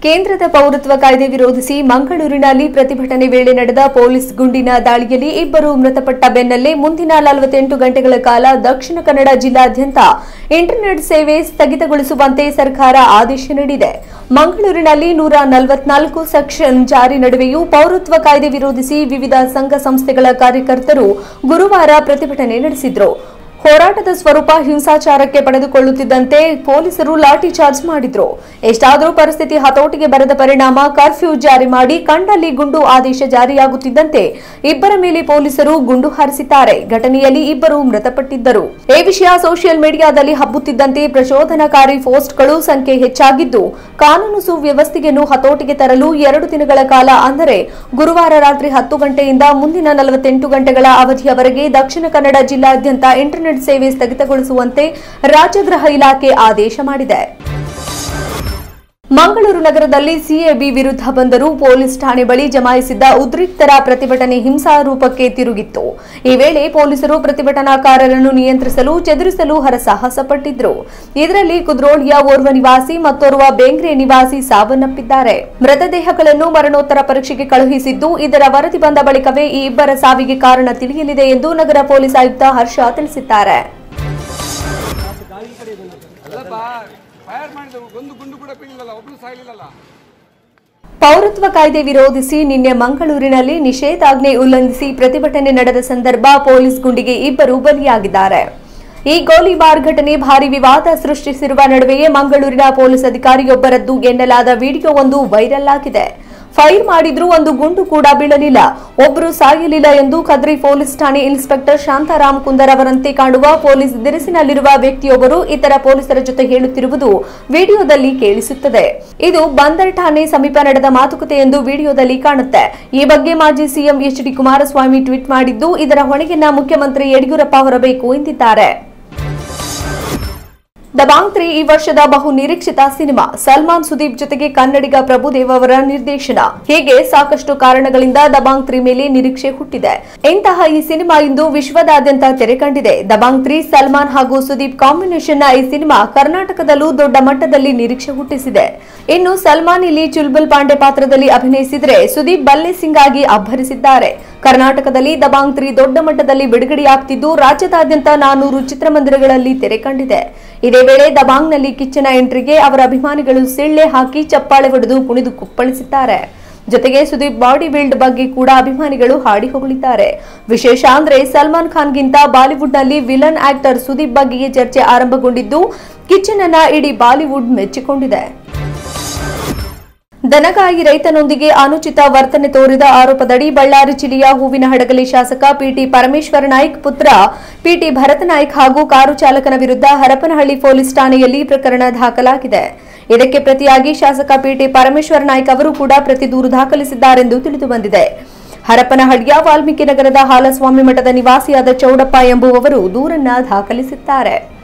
ಕೇಂದ್ರದ ಪೌರತ್ವ ಕಾಯ್ದೆ ವಿರೋಧಿಸಿ ಮಂಗಳೂರಿನಲ್ಲಿ ಪ್ರತಿಭಟನೆ ವೇಳೆ ನಡೆದ ಪೊಲೀಸ್ ಗುಂಡಿನ ದಾಳಿಯಲ್ಲಿ ಇಬ್ಬರು ಮೃತಪಟ್ಟ ಬೆನ್ನಲ್ಲೇ ಮುಂದಿನ ನಲವತ್ತೆಂಟು ಗಂಟೆಗಳ ಕಾಲ ದಕ್ಷಿಣ ಕನ್ನಡ ಜಿಲ್ಲಾದ್ಯಂತ ಇಂಟರ್ನೆಟ್ ಸೇವೆ ಸ್ಥಗಿತಗೊಳಿಸುವಂತೆ ಸರ್ಕಾರ ಆದೇಶ ನೀಡಿದೆ ಮಂಗಳೂರಿನಲ್ಲಿ ನೂರ ನಲವತ್ನಾಲ್ಕು ಸೆಕ್ಷನ್ ಜಾರಿ ನಡುವೆಯೂ ಪೌರತ್ವ ಕಾಯ್ದೆ ವಿರೋಧಿಸಿ ವಿವಿಧ ಸಂಘ ಸಂಸ್ಥೆಗಳ ಕಾರ್ಯಕರ್ತರು ಗುರುವಾರ ಪ್ರತಿಭಟನೆ ನಡೆಸಿದ್ರು ಹೋರಾಟದ ಸ್ವರೂಪ ಹಿಂಸಾಚಾರಕ್ಕೆ ಪಡೆದುಕೊಳ್ಳುತ್ತಿದ್ದಂತೆ ಪೊಲೀಸರು ಲಾಠಿ ಚಾರ್ಜ್ ಮಾಡಿದ್ರು ಎಷ್ಟಾದರೂ ಪರಿಸ್ಥಿತಿ ಹತೋಟಿಗೆ ಬರದ ಪರಿಣಾಮ ಕರ್ಫ್ಯೂ ಜಾರಿ ಮಾಡಿ ಕಂಡಲ್ಲಿ ಗುಂಡು ಆದೇಶ ಜಾರಿಯಾಗುತ್ತಿದ್ದಂತೆ ಇಬ್ಬರ ಮೇಲೆ ಪೊಲೀಸರು ಗುಂಡು ಹಾರಿಸಿದ್ದಾರೆ ಘಟನೆಯಲ್ಲಿ ಇಬ್ಬರು ಮೃತಪಟ್ಟಿದ್ದರು ಈ ವಿಷಯ ಸೋಷಿಯಲ್ ಮೀಡಿಯಾದಲ್ಲಿ ಹಬ್ಬುತ್ತಿದ್ದಂತೆ ಪ್ರಚೋದನಕಾರಿ ಪೋಸ್ಟ್ಗಳು ಸಂಖ್ಯೆ ಹೆಚ್ಚಾಗಿದ್ದು ಕಾನೂನು ಸುವ್ಯವಸ್ಥೆಯನ್ನು ಹತೋಟಿಗೆ ತರಲು ಎರಡು ದಿನಗಳ ಕಾಲ ಅಂದರೆ ಗುರುವಾರ ರಾತ್ರಿ ಹತ್ತು ಗಂಟೆಯಿಂದ ಮುಂದಿನ ನಲವತ್ತೆಂಟು ಗಂಟೆಗಳ ಅವಧಿಯವರೆಗೆ ದಕ್ಷಿಣ ಕನ್ನಡ ಜಿಲ್ಲಾದ್ಯಂತ ಇಂಟರ್ನೆಟ್ ಸೇವೆ ಸ್ಥಗಿತಗೊಳಿಸುವಂತೆ ರಾಜ್ಯ ಗೃಹ ಇಲಾಖೆ ಆದೇಶ ಮಾಡಿದೆ ಮಂಗಳೂರು ನಗರದಲ್ಲಿ ಸಿಎಬಿ ವಿರುದ್ಧ ಬಂದರೂ ಪೊಲೀಸ್ ಠಾಣೆ ಬಳಿ ಜಮಾಯಿಸಿದ್ದ ಉದ್ರಿಕ್ತರ ಪ್ರತಿಭಟನೆ ಹಿಂಸಾರೂಪಕ್ಕೆ ತಿರುಗಿತ್ತು ಈ ವೇಳೆ ಪೊಲೀಸರು ಪ್ರತಿಭಟನಾಕಾರರನ್ನು ನಿಯಂತ್ರಿಸಲು ಚದುರಿಸಲು ಹರಸಾಹಸ ಪಟ್ಟಿದ್ರು ಇದರಲ್ಲಿ ಕುದ್ರೋಳಿಯ ಓರ್ವ ನಿವಾಸಿ ಮತ್ತೋರ್ವ ಬೆಂಗ್ರೆ ನಿವಾಸಿ ಸಾವನ್ನಪ್ಪಿದ್ದಾರೆ ಮೃತದೇಹಗಳನ್ನು ಮರಣೋತ್ತರ ಪರೀಕ್ಷೆಗೆ ಕಳುಹಿಸಿದ್ದು ಇದರ ವರದಿ ಬಂದ ಬಳಿಕವೇ ಈ ಇಬ್ಬರ ಸಾವಿಗೆ ಕಾರಣ ತಿಳಿಯಲಿದೆ ಎಂದು ನಗರ ಪೊಲೀಸ್ ಆಯುಕ್ತ ಹರ್ಷ ತಿಳಿಸಿದ್ದಾರೆ ಅಲ್ಲಪ್ಪ ಫೈರ್ ಮಾಡಿದ್ರು ಒಂದು ಗುಂಡು ಕೂಡ ಬೀಳಿಲ್ಲಲ್ಲ ಒಬ್ರು ಸಾಯ್ಲಿಲ್ಲಲ್ಲ ಪೌರತ್ವ ಕಾಯ್ದೆ ವಿರೋಧಿಸಿ ನಿನ್ನೆ ಮಂಗಳೂರಿನಲ್ಲಿ ನಿಷೇಧಾಜ್ಞೆ ಉಲ್ಲಂಘಿಸಿ ಪ್ರತಿಭಟನೆ ನಡೆದ ಸಂದರ್ಭ ಪೊಲೀಸ್ ಗುಂಡಿಗೆ ಇಬ್ಬರು ಬಲಿಯಾಗಿದ್ದಾರೆ ಈ ಗೋಲಿಬಾರ್ ಘಟನೆ ಭಾರಿ ವಿವಾದ ಸೃಷ್ಟಿಸಿರುವ ನಡುವೆಯೇ ಮಂಗಳೂರಿನ ಪೊಲೀಸ್ ಅಧಿಕಾರಿಯೊಬ್ಬರದ್ದು ಎನ್ನಲಾದ ವಿಡಿಯೋವೊಂದು ವೈರಲ್ ಆಗಿದೆ ಫೈರ್ ಮಾಡಿದ್ರೂ ಒಂದು ಗುಂಡು ಕೂಡ ಬೀಳಲಿಲ್ಲ ಒಬ್ಬರು ಸಾಯಲಿಲ್ಲ ಎಂದು ಕದ್ರಿ ಪೊಲೀಸ್ ಠಾಣೆ ಇನ್ಸ್ಪೆಕ್ಟರ್ ಶಾಂತಾರಾಮ್ ಕುಂದರ್ ಅವರಂತೆ ಕಾಣುವ ಪೊಲೀಸ್ ದಿರಿಸಿನಲ್ಲಿರುವ ವ್ಯಕ್ತಿಯೊಬ್ಬರು ಇತರ ಪೊಲೀಸರ ಜೊತೆ ಹೇಳುತ್ತಿರುವುದು ವಿಡಿಯೋದಲ್ಲಿ ಕೇಳಿಸುತ್ತದೆ ಇದು ಬಂದರ್ ಠಾಣೆ ಸಮೀಪ ನಡೆದ ಮಾತುಕತೆ ಎಂದು ವಿಡಿಯೋದಲ್ಲಿ ಕಾಣುತ್ತೆ ಈ ಬಗ್ಗೆ ಮಾಜಿ CM H D Kumaraswamy tweet ಮಾಡಿದ್ದು ಇದರ ಹೊಣೆಯನ್ನ ಮುಖ್ಯಮಂತ್ರಿ ಯಡಿಯೂರಪ್ಪ ಹೊರಬೇಕು ಎಂದಿದ್ದಾರೆ ದಬಾಂಗ್ ತ್ರೀ ಈ ವರ್ಷದ ಬಹು ನಿರೀಕ್ಷಿತ ಸಿನಿಮಾ ಸಲ್ಮಾನ್ ಸುದೀಪ್ ಜೊತೆಗೆ ಕನ್ನಡಿಗ ಪ್ರಭುದೇವ್ ಅವರ ನಿರ್ದೇಶನ ಹೀಗೆ ಸಾಕಷ್ಟು ಕಾರಣಗಳಿಂದ ದಬಾಂಗ್ ತ್ರೀ ಮೇಲೆ ನಿರೀಕ್ಷೆ ಹುಟ್ಟಿದೆ ಇಂತಹ ಈ ಸಿನಿಮಾ ಇಂದು ವಿಶ್ವದಾದ್ಯಂತ ತೆರೆ ಕಂಡಿದೆ ದಬಾಂಗ್ ತ್ರೀ ಸಲ್ಮಾನ್ ಹಾಗೂ ಸುದೀಪ್ ಕಾಂಬಿನೇಷನ್ ನ ಈ ಸಿನಿಮಾ ಕರ್ನಾಟಕದಲ್ಲೂ ದೊಡ್ಡ ಮಟ್ಟದಲ್ಲಿ ನಿರೀಕ್ಷೆ ಹುಟ್ಟಿಸಿದೆ ಇನ್ನು ಸಲ್ಮಾನ್ ಇಲ್ಲಿ ಚುಲ್ಬುಲ್ ಪಾಂಡೆ ಪಾತ್ರದಲ್ಲಿ ಅಭಿನಯಿಸಿದ್ರೆ ಸುದೀಪ್ ಬಲ್ಲೆ ಸಿಂಗ್ ಆಗಿ ಅಬ್ಬರಿಸಿದ್ದಾರೆ ಕರ್ನಾಟಕದಲ್ಲಿ ದಬಾಂಗ್ ತ್ರೀ ದೊಡ್ಡ ಮಟ್ಟದಲ್ಲಿ ಬಿಡುಗಡೆಯಾಗ್ತಿದ್ದು ರಾಜ್ಯದಾದ್ಯಂತ ನಾನೂರು ಚಿತ್ರಮಂದಿರಗಳಲ್ಲಿ ತೆರೆ ಕಂಡಿದೆ ಇದೇ ವೇಳೆ ದಬಾಂಗ್ನಲ್ಲಿ ಕಿಚ್ಚನ ಎಂಟ್ರಿಗೆ ಅವರ ಅಭಿಮಾನಿಗಳು ಸಿಳ್ಳೆ ಹಾಕಿ ಚಪ್ಪಾಳೆ ಹೊಡೆದು ಕುಣಿದು ಕುಪ್ಪಳಿಸಿದ್ದಾರೆ ಜೊತೆಗೆ ಸುದೀಪ್ ಬಾಡಿ ಬಿಲ್ಡ್ ಬಗ್ಗೆ ಕೂಡ ಅಭಿಮಾನಿಗಳು ಹಾಡಿ ಹೊಗಳಿದ್ದಾರೆ ವಿಶೇಷ ಅಂದ್ರೆ ಸಲ್ಮಾನ್ ಖಾನ್ಗಿಂತ ಬಾಲಿವುಡ್ನಲ್ಲಿ ವಿಲನ್ ಆಕ್ಟರ್ ಸುದೀಪ್ ಬಗ್ಗೆಯೇ ಚರ್ಚೆ ಆರಂಭಗೊಂಡಿದ್ದು ಕಿಚ್ಚನನ್ನ ಇಡೀ ಬಾಲಿವುಡ್ ಮೆಚ್ಚಿಕೊಂಡಿದೆ ದನಗಾಯಿ ರೈತನೊಂದಿಗೆ ಅನುಚಿತ ವರ್ತನೆ ತೋರಿದ ಆರೋಪದಡಿ ಬಳ್ಳಾರಿ ಜಿಲ್ಲೆಯ ಹೂವಿನ ಹಡಗಲಿ ಶಾಸಕ ಪಿಟಿ ಪರಮೇಶ್ವರ ನಾಯ್ಕ್ ಪುತ್ರ ಪಿಟಿ ಭರತ ನಾಯ್ಕ್ ಹಾಗೂ ಕಾರು ಚಾಲಕನ ವಿರುದ್ಧ ಹರಪನಹಳ್ಳಿ ಪೊಲೀಸ್ ಠಾಣೆಯಲ್ಲಿ ಪ್ರಕರಣ ದಾಖಲಾಗಿದೆ ಇದಕ್ಕೆ ಪ್ರತಿಯಾಗಿ ಶಾಸಕ ಪಿಟಿ ಪರಮೇಶ್ವರ ನಾಯ್ಕ್ ಅವರು ಕೂಡ ಪ್ರತಿ ದೂರು ದಾಖಲಿಸಿದ್ದಾರೆಂದು ತಿಳಿದುಬಂದಿದೆ ಹರಪನಹಳ್ಳಿಯ ವಾಲ್ಮೀಕಿ ನಗರದ ಹಾಲಸ್ವಾಮಿ ಮಠದ ನಿವಾಸಿಯಾದ ಚೌಡಪ್ಪ ಎಂಬುವವರು ದೂರನ್ನ ದಾಖಲಿಸಿದ್ದಾರೆ